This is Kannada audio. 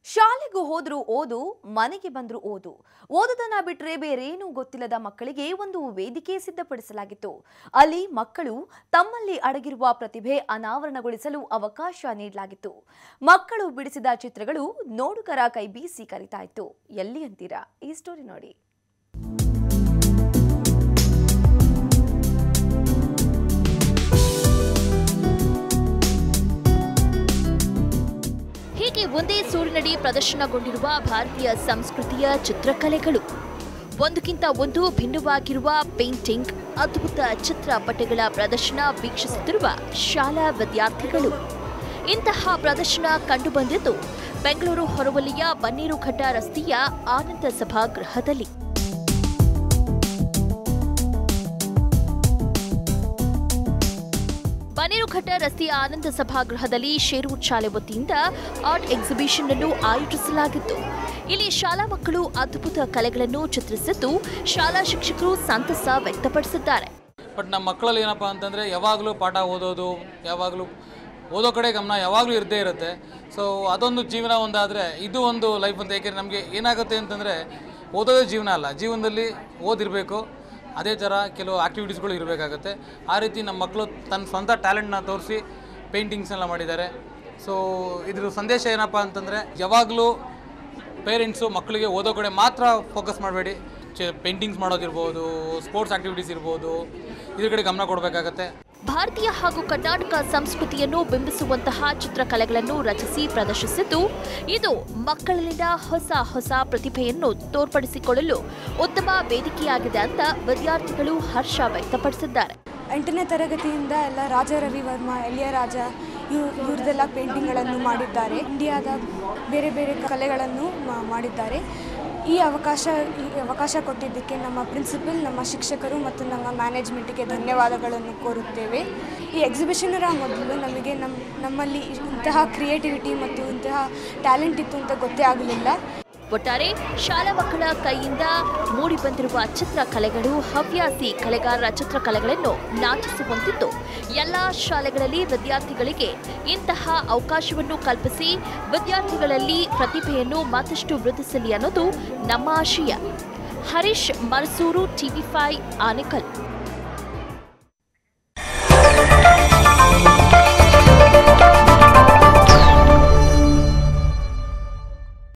ಶಾಲೆಗೂ ಹೋದ್ರು ಓದು ಮನೆಗೆ ಬಂದ್ರು ಓದು ಓದೋದನ್ನ ಬಿಟ್ರೆ ಬೇರೇನೂ ಗೊತ್ತಿಲ್ಲದ ಮಕ್ಕಳಿಗೆ ಒಂದು ವೇದಿಕೆ ಸಿದ್ಧಪಡಿಸಲಾಗಿತ್ತು ಅಲ್ಲಿ ಮಕ್ಕಳು ತಮ್ಮಲ್ಲಿ ಅಡಗಿರುವ ಪ್ರತಿಭೆ ಅನಾವರಣಗೊಳಿಸಲು ಅವಕಾಶ ನೀಡಲಾಗಿತ್ತು ಮಕ್ಕಳು ಬಿಡಿಸಿದ ಚಿತ್ರಗಳು ನೋಡುಗರ ಕೈ ಬೀಸಿ ಕರಿತಾ ಇತ್ತು ಎಲ್ಲಿ ಅಂತೀರಾ ಈ ಸ್ಟೋರಿ ನೋಡಿ ಹೀಗೆ ಒಂದೇ ಸೂರಿನಡಿ ಪ್ರದರ್ಶನಗೊಂಡಿರುವ ಭಾರತೀಯ ಸಂಸ್ಕೃತಿಯ ಚಿತ್ರಕಲೆಗಳು ಒಂದಕ್ಕಿಂತ ಒಂದು ಭಿನ್ನವಾಗಿರುವ ಪೇಂಟಿಂಗ್ ಅದ್ಭುತ ಚಿತ್ರಪಟಗಳ ಪ್ರದರ್ಶನ ವೀಕ್ಷಿಸುತ್ತಿರುವ ಶಾಲಾ ವಿದ್ಯಾರ್ಥಿಗಳು ಇಂತಹ ಪ್ರದರ್ಶನ ಕಂಡುಬಂದಿದ್ದು ಬೆಂಗಳೂರು ಹೊರವಲಯ ಬನ್ನೇರುಘಟ್ಟ ರಸ್ತೆಯ ಆನಂದ ಸಭಾಗೃಹದಲ್ಲಿ ಬನ್ನೇರುಘಟ್ಟ ರಸ್ತೆಯ ಆನಂದ ಸಭಾಗೃಹದಲ್ಲಿ ಶೇರೂರ್ ಶಾಲೆ ವತಿಯಿಂದ ಆರ್ಟ್ ಎಕ್ಸಿಬಿಷನ್ ಅನ್ನು ಆಯೋಜಿಸಲಾಗಿತ್ತು ಇಲ್ಲಿ ಶಾಲಾ ಮಕ್ಕಳು ಅದ್ಭುತ ಕಲೆಗಳನ್ನು ಚಿತ್ರಿಸಿದ್ದು ಶಾಲಾ ಶಿಕ್ಷಕರು ಸಂತಸ ವ್ಯಕ್ತಪಡಿಸಿದ್ದಾರೆ ಬಟ್ ನಮ್ಮ ಮಕ್ಕಳಲ್ಲಿ ಏನಪ್ಪ ಅಂತಂದರೆ ಯಾವಾಗಲೂ ಪಾಠ ಓದೋದು ಯಾವಾಗಲೂ ಓದೋ ಕಡೆ ಗಮನ ಯಾವಾಗಲೂ ಇರದೇ ಇರುತ್ತೆ ಸೊ ಅದೊಂದು ಜೀವನ ಒಂದಾದರೆ ಇದು ಒಂದು ಲೈಫ್ ಅಂತ ಏಕೆಂದರೆ ನಮಗೆ ಏನಾಗುತ್ತೆ ಅಂತಂದರೆ ಓದೋದೇ ಜೀವನ ಅಲ್ಲ ಜೀವನದಲ್ಲಿ ಓದಿರಬೇಕು ಅದೇ ಥರ ಕೆಲವು ಆ್ಯಕ್ಟಿವಿಟೀಸ್ಗಳು ಇರಬೇಕಾಗತ್ತೆ ಆ ರೀತಿ ನಮ್ಮ ಮಕ್ಕಳು ತನ್ನ ಸ್ವಂತ ಟ್ಯಾಲೆಂಟ್ನ ತೋರಿಸಿ ಪೇಂಟಿಂಗ್ಸ್ನೆಲ್ಲ ಮಾಡಿದ್ದಾರೆ ಸೊ ಇದ್ರ ಸಂದೇಶ ಏನಪ್ಪ ಅಂತಂದರೆ ಯಾವಾಗಲೂ ಪೇರೆಂಟ್ಸು ಮಕ್ಕಳಿಗೆ ಓದೋ ಕಡೆ ಮಾತ್ರ ಫೋಕಸ್ ಮಾಡಬೇಡಿ ಚೆ ಪೇಂಟಿಂಗ್ಸ್ ಮಾಡೋದಿರ್ಬೋದು ಸ್ಪೋರ್ಟ್ಸ್ ಆ್ಯಕ್ಟಿವಿಟೀಸ್ ಇರ್ಬೋದು ಇದ್ರ ಕಡೆ ಗಮನ ಕೊಡಬೇಕಾಗತ್ತೆ ಭಾರತೀಯ ಹಾಗೂ ಕರ್ನಾಟಕ ಸಂಸ್ಕೃತಿಯನ್ನು ಬಿಂಬಿಸುವಂತಹ ಚಿತ್ರಕಲೆಗಳನ್ನು ರಚಿಸಿ ಪ್ರದರ್ಶಿಸಿದ್ದು ಇದು ಮಕ್ಕಳಲ್ಲಿನ ಹೊಸ ಹೊಸ ಪ್ರತಿಭೆಯನ್ನು ತೋರ್ಪಡಿಸಿಕೊಳ್ಳಲು ಉತ್ತಮ ವೇದಿಕೆಯಾಗಿದೆ ಅಂತ ವಿದ್ಯಾರ್ಥಿಗಳು ಹರ್ಷ ವ್ಯಕ್ತಪಡಿಸಿದ್ದಾರೆ ಎಂಟನೇ ತರಗತಿಯಿಂದ ಎಲ್ಲ ರಾಜ ರವಿವರ್ಮ ಎಲಿಯ ರಾಜ ಇವ್ ಇವ್ರದ್ದೆಲ್ಲ ಪೇಂಟಿಂಗ್ಗಳನ್ನು ಮಾಡಿದ್ದಾರೆ ಇಂಡಿಯಾದ ಬೇರೆ ಬೇರೆ ಕಲೆಗಳನ್ನು ಮಾ- ಮಾಡಿದ್ದಾರೆ ಈ ಅವಕಾಶ ಈ ಅವಕಾಶ ಕೊಟ್ಟಿದ್ದಕ್ಕೆ ನಮ್ಮ ಪ್ರಿನ್ಸಿಪಲ್ ನಮ್ಮ ಶಿಕ್ಷಕರು ಮತ್ತು ನಮ್ಮ ಮ್ಯಾನೇಜ್ಮೆಂಟಿಗೆ ಧನ್ಯವಾದಗಳನ್ನು ಕೋರುತ್ತೇವೆ ಈ ಎಕ್ಸಿಬಿಷನರ ಮೊದಲು ನಮಗೆ ನಮ್ಮ ನಮ್ಮಲ್ಲಿ ಇಂತಹ ಕ್ರಿಯೇಟಿವಿಟಿ ಮತ್ತು ಇಂತಹ ಟ್ಯಾಲೆಂಟ್ ಇತ್ತು ಅಂತ ಗೊತ್ತೇ ಆಗಲಿಲ್ಲ ಒಟ್ಟಾರೆ ಶಾಲಾ ಮಕ್ಕಳ ಕೈಯಿಂದ ಮೂಡಿಬಂದಿರುವ ಚಿತ್ರಕಲೆಗಳು ಹವ್ಯಾಸಿ ಕಲೆಗಾರರ ಚಿತ್ರಕಲೆಗಳನ್ನು ನಾಟಿಸುವಂತಿದ್ದು ಎಲ್ಲ ಶಾಲೆಗಳಲ್ಲಿ ವಿದ್ಯಾರ್ಥಿಗಳಿಗೆ ಇಂತಹ ಅವಕಾಶವನ್ನು ಕಲ್ಪಿಸಿ ವಿದ್ಯಾರ್ಥಿಗಳಲ್ಲಿ ಪ್ರತಿಭೆಯನ್ನು ಮತ್ತಷ್ಟು ವೃದ್ಧಿಸಲಿ ಅನ್ನೋದು ನಮ್ಮ ಆಶಯ ಹರೀಶ್ ಮರ್ಸೂರು ಟಿವಿ ಫೈ ಆನೆಕಲ್